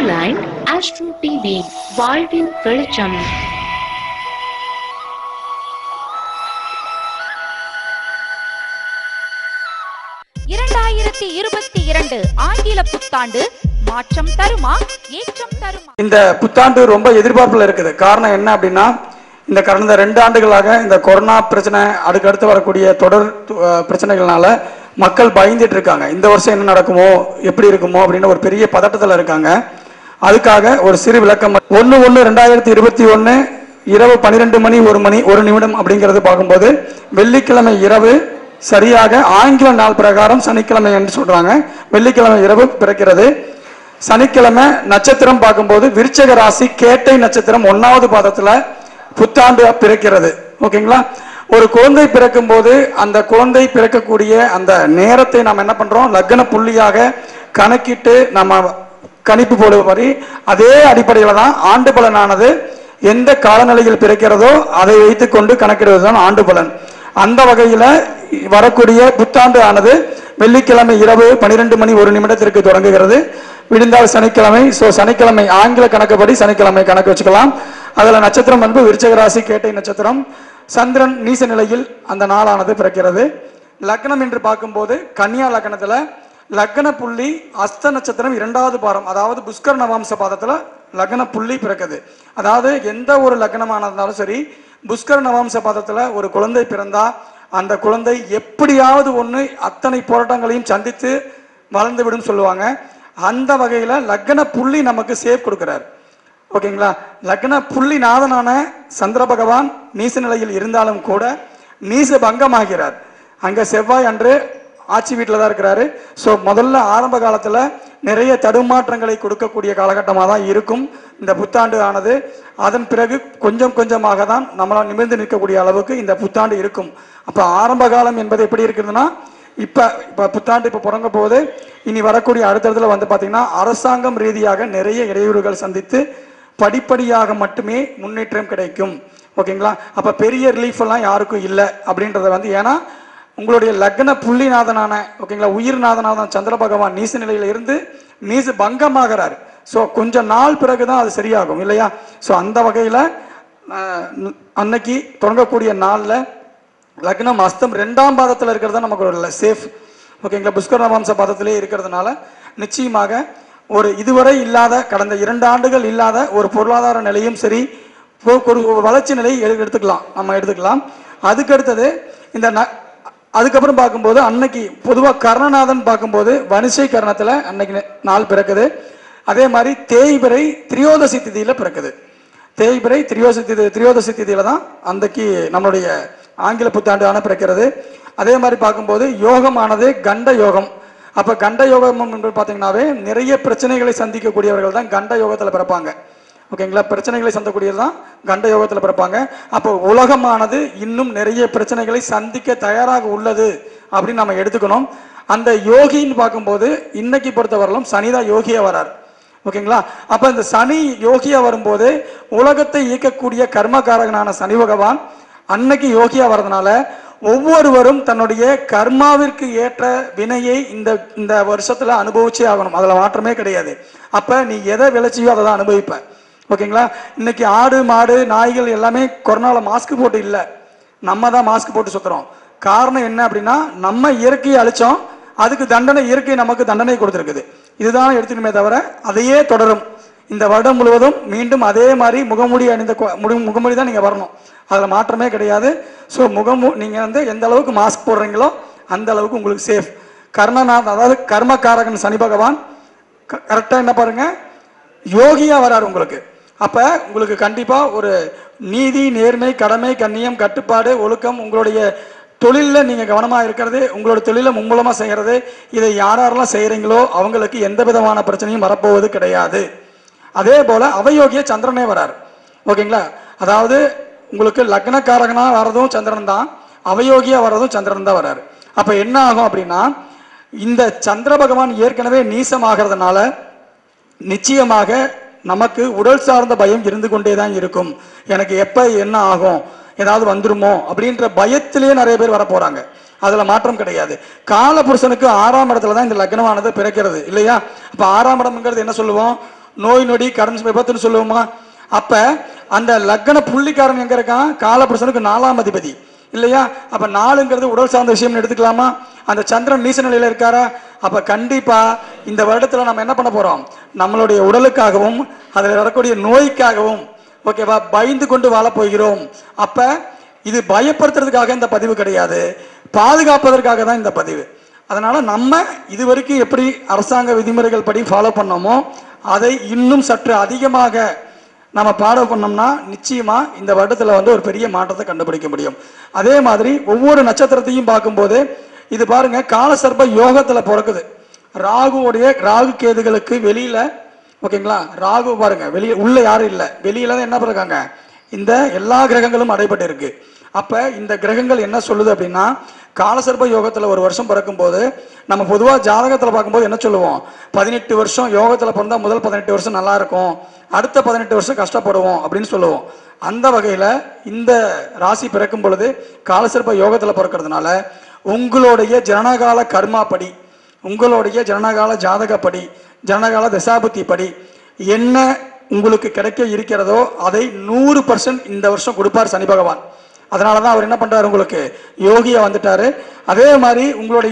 line astro TV வாழ்வின் வெளிச்சம் இரண்டாயிரத்தி இருபத்தி இரண்டு ஆங்கில புத்தாண்டு மாற்றம் தருமா ஏற்றம் தருமா இந்த புத்தாண்டு ரொம்ப எதிர்பார்ப்புல இருக்குது காரணம் என்ன அப்படின்னா இந்த கடந்த ரெண்டு ஆண்டுகளாக இந்த கொரோனா பிரச்சனை அடுக்கடுத்து வரக்கூடிய தொடர் அஹ், பிரச்சனைகள்னால மக்கள் பயந்துட்டு இருக்காங்க இந்த வருஷம் என்ன நடக்குமோ எப்படி இருக்குமோ அப்படின்னு ஒரு பெரிய பதட்டத்தில் இருக்காங்க அதுக்காக ஒரு சிறு விளக்கம் ஒன்று ஒன்று ரெண்டாயிரத்தி இருபத்தி ஒன்று இரவு பன்னிரெண்டு மணி ஒரு மணி ஒரு நிமிடம் அப்படிங்கிறது பார்க்கும்போது வெள்ளிக்கிழமை இரவு சரியாக ஆங்கில நாள் பிரகாரம் சனிக்கிழமை என்று சொல்றாங்க வெள்ளிக்கிழமை இரவு பிறக்கிறது சனிக்கிழமை நட்சத்திரம் பார்க்கும்போது விருச்சக ராசி கேட்டை நட்சத்திரம் ஒன்னாவது பாதத்துல புத்தாண்டு பிறக்கிறது ஓகேங்களா ஒரு குழந்தை பிறக்கும் போது அந்த குழந்தை பிறக்கக்கூடிய அந்த நேரத்தை நாம் என்ன பண்றோம் லக்ன புள்ளியாக கணக்கிட்டு நம்ம கணிப்பு போடுபடி அதே அடிப்படையில் தான் ஆண்டு பலனானது எந்த காலநிலையில் பிறக்கிறதோ அதை வைத்துக்கொண்டு கணக்கிடுவது தான் ஆண்டு பலன் அந்த வகையில வரக்கூடிய புத்தாண்டு ஆனது வெள்ளிக்கிழமை இரவு பனிரெண்டு மணி ஒரு நிமிடத்திற்கு தொடங்குகிறது விடிந்தால் சனிக்கிழமை ஸோ சனிக்கிழமை ஆங்கில கணக்குப்படி சனிக்கிழமை கணக்கு வச்சுக்கலாம் அதுல நட்சத்திரம் வந்து விருச்சக ராசி கேட்டை நட்சத்திரம் சந்திரன் நீச நிலையில் அந்த நாளானது பிறக்கிறது லக்னம் என்று பார்க்கும்போது கன்னியா லக்னத்துல லக்ன புள்ளி அஸ்த நட்சத்திரம் இரண்டாவது பாரம் அதாவது புஷ்கர் நவாம்ச பாதத்துல லக்ன புள்ளி பிறக்குது அதாவது எந்த ஒரு லக்னமாக இருந்தாலும் சரி புஷ்கர் நவாம்ச பாதத்துல ஒரு குழந்தை பிறந்தா அந்த குழந்தை எப்படியாவது ஒண்ணு அத்தனை போராட்டங்களையும் சந்தித்து வளர்ந்து விடும் சொல்லுவாங்க அந்த வகையில லக்ன புள்ளி நமக்கு சேவ் கொடுக்கிறார் ஓகேங்களா லக்ன புள்ளி நாதனான சந்திர பகவான் நீச நிலையில் இருந்தாலும் கூட நீச பங்கமாகிறார் அங்க செவ்வாய் அன்று ஆட்சி வீட்டில் தான் இருக்கிறாரு ஸோ முதல்ல ஆரம்ப காலத்துல நிறைய தடுமாற்றங்களை கொடுக்கக்கூடிய காலகட்டமாக தான் இருக்கும் இந்த புத்தாண்டு ஆனது அதன் பிறகு கொஞ்சம் கொஞ்சமாக தான் நம்மளால் நிமிர்ந்து நிற்கக்கூடிய அளவுக்கு இந்த புத்தாண்டு இருக்கும் அப்ப ஆரம்ப காலம் என்பது எப்படி இருக்குதுன்னா இப்ப இப்ப புத்தாண்டு இப்ப புறங்க போகுது இனி வரக்கூடிய அடுத்தடுத்துல வந்து பாத்தீங்கன்னா அரசாங்கம் ரீதியாக நிறைய இடையூறுகள் சந்தித்து படிப்படியாக மட்டுமே முன்னேற்றம் கிடைக்கும் ஓகேங்களா அப்ப பெரிய ரிலீஃப் எல்லாம் யாருக்கும் இல்லை அப்படின்றத வந்து ஏன்னா உங்களுடைய லக்ன புள்ளிநாதனான ஓகேங்களா உயிர்நாதனான சந்திர பகவான் நீச நிலையில இருந்து நீச பங்கமாகிறார் ஸோ கொஞ்ச நாள் பிறகுதான் அது சரியாகும் இல்லையா ஸோ அந்த வகையில அஹ், அன்னைக்கு தொடங்கக்கூடிய நாள்ல லக்னம் அஸ்தம் ரெண்டாம் பாதத்தில் இருக்கிறது நமக்கு ஒரு சேஃப் ஓகேங்களா புஷ்கர நவாம்ச பாதத்திலே இருக்கிறதுனால நிச்சயமாக ஒரு இதுவரை இல்லாத கடந்த இரண்டு ஆண்டுகள் இல்லாத ஒரு பொருளாதார நிலையும் சரி ஒரு ஒரு வளர்ச்சி நிலையை எடு- எடுத்துக்கலாம் நம்ம எடுத்துக்கலாம் அதுக்கு அடுத்தது இந்த ந- அதுக்கப்புறம் பார்க்கும்போது அன்னைக்கு பொதுவாக கர்ணநாதன் பார்க்கும்போது வனிசை கர்ணத்தில் அன்னைக்கு நே- நாள் பிறக்குது அதே மாதிரி தேய்பிறை திரியோதசி திதியில பிறக்குது தேய்பிறை திரியோசி திதி திரியோதசி திதியில தான் அன்றைக்கு நம்மளுடைய ஆங்கில புத்தாண்டு பிறக்கிறது அதே மாதிரி பார்க்கும்போது யோகமானது கண்ட யோகம் அப்ப கண்ட யோகம் என்று பார்த்தீங்கன்னாவே நிறைய பிரச்சனைகளை சந்திக்கக்கூடியவர்கள் தான் கண்ட யோகத்துல பிறப்பாங்க ஓகேங்களா பிரச்சனைகளை சந்திக்கக்கூடியது தான் கண்ட யோகத்துல பிறப்பாங்க அப்போ உலகமானது இன்னும் நிறைய பிரச்சனைகளை சந்திக்க தயாராக உள்ளது அப்படின்னு நம்ம எடுத்துக்கணும் அந்த யோகின்னு பார்க்கும்போது இன்னைக்கு பொறுத்தவரையிலும் சனிதான் யோகியா வரார் ஓகேங்களா அப்ப இந்த சனி யோகியா வரும்போது உலகத்தை இயக்கக்கூடிய கர்மகாரகனான சனி பகவான் அன்னைக்கு யோகியா வர்றதுனால ஒவ்வொருவரும் தன்னுடைய கர்மாவிற்கு ஏற்ற வினையை இந்த இந்த வருஷத்துல அனுபவிச்சே ஆகணும் அதுல மாற்றமே கிடையாது அப்ப நீ எதை விளைச்சியோ அதை தான் அனுபவிப்ப ஓகேங்களா இன்னைக்கு ஆடு மாடு நாய்கள் எல்லாமே கொரோனால மாஸ்க் போட்டு இல்லை நம்ம தான் மாஸ்க் போட்டு சுத்துறோம் காரணம் என்ன அப்படின்னா நம்ம இயற்கையை அழிச்சோம் அதுக்கு தண்டனை இயற்கை நமக்கு தண்டனை கொடுத்துருக்குது இதுதான் எடுத்துக்கணுமே தவிர அதையே தொடரும் இந்த வருடம் முழுவதும் மீண்டும் அதே மாதிரி முகமூடி அணிந்த கொ- முடி- முகமூடி தான் நீங்க வரணும் அதுல மாற்றமே கிடையாது ஸோ முகமு நீங்க வந்து எந்த அளவுக்கு மாஸ்க் போடுறீங்களோ அந்த அளவுக்கு உங்களுக்கு சேஃப் கர்ணநாத் அதாவது கர்மகாரகன் சனி பகவான் கரெக்டா என்ன பாருங்க யோகியா வராரு உங்களுக்கு அப்ப உங்களுக்கு கண்டிப்பா ஒரு நீதி நேர்மை கடமை கண்ணியம் கட்டுப்பாடு ஒழுக்கம் உங்களுடைய தொழில்ல நீங்க கவனமா இருக்கிறது உங்களோட தொழிலை மும்மூலமா செய்யறது இதை யார் யாரெல்லாம் செய்யறீங்களோ அவங்களுக்கு எந்த விதமான பிரச்சனையும் வரப்போவது கிடையாது அதே போல அவயோகிய சந்திரனே வரார் ஓகேங்களா அதாவது உங்களுக்கு லக்னக்காரகனா வர்றதும் சந்திரன் தான் அவயோகியா வர்றதும் சந்திரன் தான் வராரு அப்ப என்ன ஆகும் அப்படின்னா இந்த சந்திர பகவான் ஏற்கனவே நீசமாகிறதுனால நிச்சயமாக நமக்கு உடல் சார்ந்த பயம் இருந்து கொண்டே தான் இருக்கும் எனக்கு எப்ப என்ன ஆகும் ஏதாவது வந்துருமோ அப்படின்ற பயத்திலேயே நிறைய பேர் வர போறாங்க அதுல மாற்றம் கிடையாது கால புருஷனுக்கு ஆறாம் இடத்துல தான் இந்த லக்னமானது பிறக்கிறது இல்லையா அப்ப ஆறாம் இடம்ங்கிறது என்ன சொல்லுவோம் நோய் நொடி கடன் விபத்துன்னு சொல்லுவோமா அப்ப அந்த லக்ன புள்ளிக்காரன் எங்க இருக்கான் காலபுருஷனுக்கு நாலாம் அதிபதி இல்லையா அப்ப நாலுங்கிறது உடல் சார்ந்த விஷயம்னு எடுத்துக்கலாமா அந்த சந்திரன் நீச நிலையில இருக்காரா அப்ப கண்டிப்பா இந்த வருடத்துல நம்ம என்ன பண்ண போறோம் நம்மளுடைய உடலுக்காகவும் அதில் வரக்கூடிய நோய்க்காகவும் ஓகேவா பயந்து கொண்டு வாழப் போகிறோம் அப்ப இது பயப்படுத்துறதுக்காக இந்த பதிவு கிடையாது பாதுகாப்பதற்காக தான் இந்த பதிவு அதனால நம்ம இது வரைக்கும் எப்படி அரசாங்க விதிமுறைகள் படி ஃபாலோ பண்ணோமோ அதை இன்னும் சற்று அதிகமாக நம்ம ஃபாலோ பண்ணோம்னா நிச்சயமா இந்த வருடத்துல வந்து ஒரு பெரிய மாற்றத்தை கண்டுபிடிக்க முடியும் அதே மாதிரி ஒவ்வொரு நட்சத்திரத்தையும் பார்க்கும்போது இது பாருங்க காலசர்ப யோகத்துல பிறக்குது ராகுவுடைய ராகு கேதுகளுக்கு வெளியில ஓகேங்களா ராகு பாருங்க வெளியே உள்ள யாரும் இல்ல வெளியில தான் என்ன பண்ணிருக்காங்க இந்த எல்லா கிரகங்களும் அடைபட்டு இருக்கு அப்ப இந்த கிரகங்கள் என்ன சொல்லுது அப்படின்னா காலசர்ப யோகத்துல ஒரு வருஷம் பிறக்கும் போது நம்ம பொதுவா ஜாதகத்துல பார்க்கும்போது என்ன சொல்லுவோம் பதினெட்டு வருஷம் யோகத்துல பிறந்தா முதல் பதினெட்டு வருஷம் நல்லா இருக்கும் அடுத்த பதினெட்டு வருஷம் கஷ்டப்படுவோம் அப்படின்னு சொல்லுவோம் அந்த வகையில இந்த ராசி பிறக்கும் பொழுது காலசர்ப யோகத்துல பிறக்கிறதுனால உங்களுடைய ஜனகால கர்மா படி உங்களுடைய ஜனகால ஜாதகப்படி ஜனகால தசாபுத்தி படி என்ன உங்களுக்கு கிடைக்க இருக்கிறதோ அதை நூறு பர்சன்ட் இந்த வருஷம் கொடுப்பார் சனி பகவான் அதனால தான் அவர் என்ன பண்றாரு உங்களுக்கு யோகியா வந்துட்டாரு அதே மாதிரி உங்களுடைய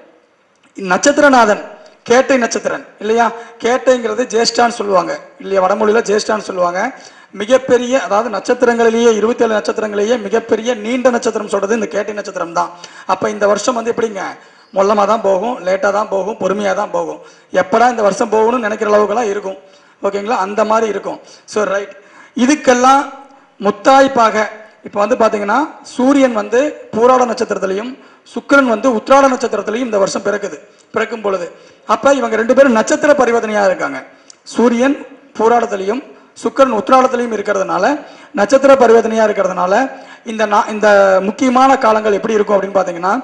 நட்சத்திரநாதன் கேட்டை நட்சத்திரன் இல்லையா கேட்டைங்கிறது ஜேஷ்டான்னு சொல்லுவாங்க இல்லையா வடமொழியில ஜேஷ்டான்னு சொல்லுவாங்க மிகப்பெரிய அதாவது நட்சத்திரங்களிலேயே இருபத்தி ஏழு நட்சத்திரங்களிலேயே மிகப்பெரிய நீண்ட நட்சத்திரம் சொல்றது இந்த கேட்டை நட்சத்திரம் தான் அப்ப இந்த வருஷம் வந்து எப்படிங்க மொல்லமா தான் போகும் லேட்டா தான் போகும் பொறுமையா தான் போகும் எப்படா இந்த வருஷம் போகணும்னு நினைக்கிற அளவுக்குலாம் இருக்கும் ஓகேங்களா அந்த மாதிரி இருக்கும் ஸோ ரைட் இதுக்கெல்லாம் முத்தாய்ப்பாக இப்போ வந்து பாத்தீங்கன்னா சூரியன் வந்து பூராட நட்சத்திரத்திலையும் சுக்கிரன் வந்து உத்ராட நட்சத்திரத்திலையும் இந்த வருஷம் பிறக்குது பிறக்கும் பொழுது அப்ப இவங்க ரெண்டு பேரும் நட்சத்திர பரிவர்த்தனையா இருக்காங்க சூரியன் பூராடத்திலையும் சுக்கிரன் உத்ராடத்திலையும் இருக்கிறதுனால நட்சத்திர பரிவர்த்தனையா இருக்கிறதுனால இந்த நா- இந்த முக்கியமான காலங்கள் எப்படி இருக்கும் அப்படின்னு பாத்தீங்கன்னா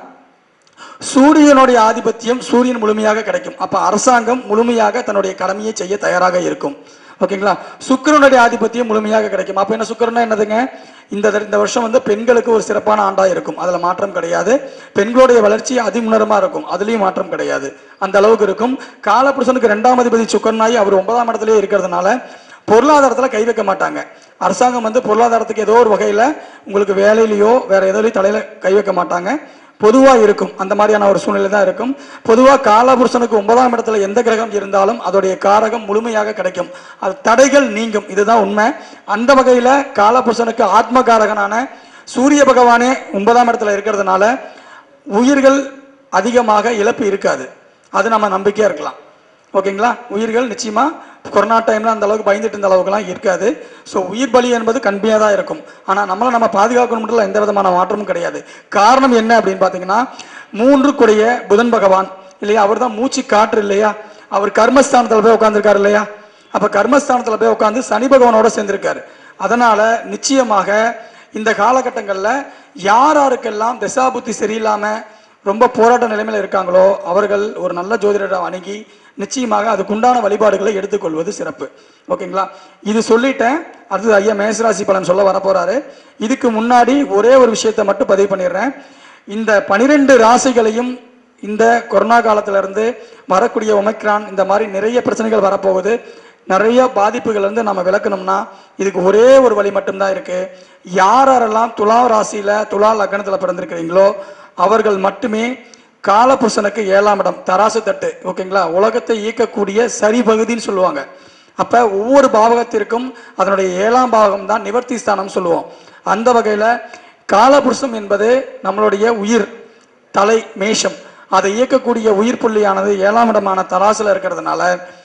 சூரியனுடைய ஆதிபத்தியம் சூரியன் முழுமையாக கிடைக்கும் அப்ப அரசாங்கம் முழுமையாக தன்னுடைய கடமையை செய்ய தயாராக இருக்கும் ஓகேங்களா சுக்கிரனுடைய ஆதிபத்தியம் முழுமையாக கிடைக்கும் அப்ப என்ன சுக்கிரனா என்னதுங்க இந்த தட- இந்த வருஷம் வந்து பெண்களுக்கு ஒரு சிறப்பான ஆண்டா இருக்கும் அதுல மாற்றம் கிடையாது பெண்களுடைய வளர்ச்சி அதிமுன்னரமா இருக்கும் அதுலயும் மாற்றம் கிடையாது அந்த அளவுக்கு இருக்கும் காலபுருஷனுக்கு ரெண்டாம் அதிபதி சுக்கரனாயி அவர் ஒன்பதாம் இடத்திலே இருக்கிறதுனால பொருளாதாரத்துல கை வைக்க மாட்டாங்க அரசாங்கம் வந்து பொருளாதாரத்துக்கு ஏதோ ஒரு வகையில உங்களுக்கு வேலையிலயோ வேற எதுலயும் தலையில கை வைக்க மாட்டாங்க பொதுவா இருக்கும் அந்த மாதிரியான ஒரு சூழ்நிலை தான் இருக்கும் பொதுவா காலபுருஷனுக்கு ஒன்பதாம் இடத்துல எந்த கிரகம் இருந்தாலும் அதோடைய காரகம் முழுமையாக கிடைக்கும் அது தடைகள் நீங்கும் இதுதான் உண்மை அந்த வகையில காலபுருஷனுக்கு ஆத்ம காரகனான சூரிய பகவானே ஒன்பதாம் இடத்துல இருக்கிறதுனால உயிர்கள் அதிகமாக இழப்பு இருக்காது அது நம்ம நம்பிக்கையா இருக்கலாம் ஓகேங்களா உயிர்கள் நிச்சயமா கொரோனா டைம்ல அந்த அளவுக்கு பயந்துட்டு இருந்த அளவுக்குலாம் இருக்காது ஸோ உயிர் பலி என்பது கம்மியாக தான் இருக்கும் ஆனா நம்மளை நம்ம பாதுகாக்கணும்ன்றதுல எந்த விதமான மாற்றமும் கிடையாது காரணம் என்ன அப்படின்னு பாத்தீங்கன்னா மூன்று கூடிய புதன் பகவான் இல்லையா அவர் தான் மூச்சு காற்று இல்லையா அவர் கர்மஸ்தானத்துல போய் உட்கார்ந்திருக்காரு இல்லையா அப்ப கர்மஸ்தானத்துல போய் உட்கார்ந்து சனி பகவானோட சேர்ந்திருக்காரு அதனால நிச்சயமாக இந்த காலகட்டங்கள்ல யார் யாருக்கெல்லாம் திசாபுத்தி சரியில்லாம ரொம்ப போராட்ட நிலைமையில இருக்காங்களோ அவர்கள் ஒரு நல்ல ஜோதிடரை அணுகி நிச்சயமாக அதுக்குண்டான வழிபாடுகளை எடுத்துக்கொள்வது சிறப்பு ஓகேங்களா இது சொல்லிட்டேன் அடுத்தது ஐயா மேசராசி பலன் சொல்ல வரப்போறாரு இதுக்கு முன்னாடி ஒரே ஒரு விஷயத்தை மட்டும் பதிவு பண்ணிடுறேன் இந்த பனிரெண்டு ராசிகளையும் இந்த கொரோனா காலத்துல இருந்து வரக்கூடிய ஒமைக்ரான் இந்த மாதிரி நிறைய பிரச்சனைகள் வரப்போகுது நிறைய பாதிப்புகள் இருந்து நம்ம விளக்கணும்னா இதுக்கு ஒரே ஒரு வழி மட்டும்தான் இருக்கு யார் யாரெல்லாம் துலா ராசியில துலா லக்னத்துல பிறந்திருக்கிறீங்களோ அவர்கள் மட்டுமே காலபுருஷனுக்கு ஏழாம் இடம் தராசு தட்டு ஓகேங்களா உலகத்தை இயக்கக்கூடிய சரி பகுதின்னு சொல்லுவாங்க அப்ப ஒவ்வொரு பாவகத்திற்கும் அதனுடைய ஏழாம் பாவகம் தான் நிவர்த்தி ஸ்தானம் சொல்லுவோம் அந்த வகையில காலபுருஷம் என்பது நம்மளுடைய உயிர் தலை மேஷம் அதை இயக்கக்கூடிய உயிர் புள்ளியானது ஏழாம் இடமான தராசுல இருக்கிறதுனால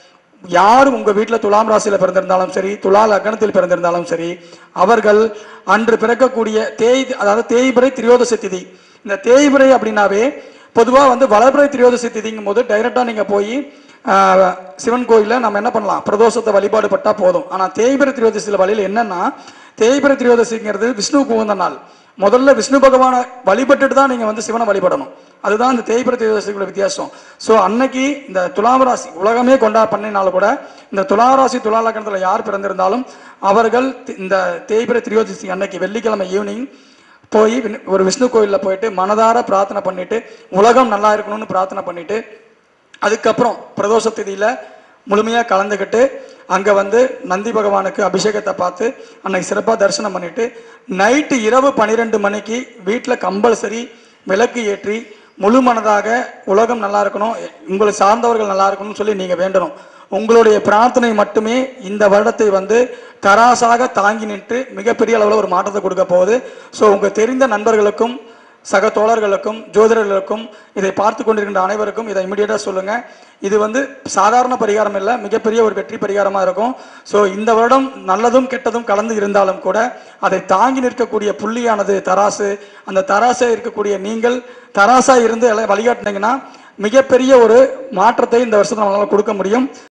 யார் உங்க வீட்டுல துலாம் ராசியில பிறந்திருந்தாலும் சரி துலா லக்னத்தில் பிறந்திருந்தாலும் சரி அவர்கள் அன்று பிறக்கக்கூடிய தேய் அதாவது தேய்பிறை திரியோதசி திதி இந்த தேய்பிறை அப்படின்னாவே பொதுவா வந்து வளர்பிறை திரியோதசி திதிங்கும் போது டைரக்டா நீங்க போய் ஆஹ், சிவன் கோயில்ல நம்ம என்ன பண்ணலாம் பிரதோஷத்தை வழிபாடு பட்டா போதும் ஆனா தேய்பிறை திரியோதசியில வழியில என்னன்னா தேய்பிறை திரியோதசிங்கிறது விஷ்ணுவுக்கு உகந்த நாள் முதல்ல விஷ்ணு பகவானை வழிபட்டுட்டு தான் நீங்க வந்து சிவனை வழிபடணும் அதுதான் இந்த தேய்பிறை திரியோதசிக்குள்ள வித்தியாசம் ஸோ அன்னைக்கு இந்த துலாம் ராசி உலகமே கொண்டா பண்ணினாலும் கூட இந்த துலாம் ராசி துலா லக்னத்துல யார் பிறந்திருந்தாலும் அவர்கள் தி- இந்த தேய்பிறை திரியோதசி அன்னைக்கு வெள்ளிக்கிழமை ஈவினிங் போய் விண்- ஒரு விஷ்ணு கோயில்ல போயிட்டு மனதார பிரார்த்தனை பண்ணிட்டு உலகம் நல்லா இருக்கணும்னு பிரார்த்தனை பண்ணிட்டு அதுக்கப்புறம் பிரதோஷ திதியில முழுமையாக கலந்துக்கிட்டு அங்கே வந்து நந்தி பகவானுக்கு அபிஷேகத்தை பார்த்து அன்னைக்கு சிறப்பாக தரிசனம் பண்ணிட்டு நைட்டு இரவு பன்னிரெண்டு மணிக்கு வீட்டில் கம்பல்சரி விளக்கு ஏற்றி முழு மனதாக உலகம் நல்லா இருக்கணும் உங்களை சார்ந்தவர்கள் நல்லா இருக்கணும்னு சொல்லி நீங்கள் வேண்டணும் உங்களுடைய பிரார்த்தனை மட்டுமே இந்த வருடத்தை வந்து தராசாக தாங்கி நின்று மிகப்பெரிய அளவில் ஒரு மாற்றத்தை கொடுக்க போகுது ஸோ உங்கள் தெரிந்த நண்பர்களுக்கும் சக தோழர்களுக்கும் ஜோதிடர்களுக்கும் இதை பார்த்து கொண்டிருக்கின்ற அனைவருக்கும் இதை இமிடியேட்டாக சொல்லுங்கள் இது வந்து சாதாரண பரிகாரம் இல்லை மிகப்பெரிய ஒரு வெற்றி பரிகாரமாக இருக்கும் ஸோ இந்த வருடம் நல்லதும் கெட்டதும் கலந்து இருந்தாலும் கூட அதை தாங்கி நிற்கக்கூடிய புள்ளியானது தராசு அந்த தராசை இருக்கக்கூடிய நீங்கள் தராசா இருந்து எல்லாம் வழிகாட்டினீங்கன்னா மிகப்பெரிய ஒரு மாற்றத்தை இந்த வருஷத்தில் நம்மளால் கொடுக்க முடியும்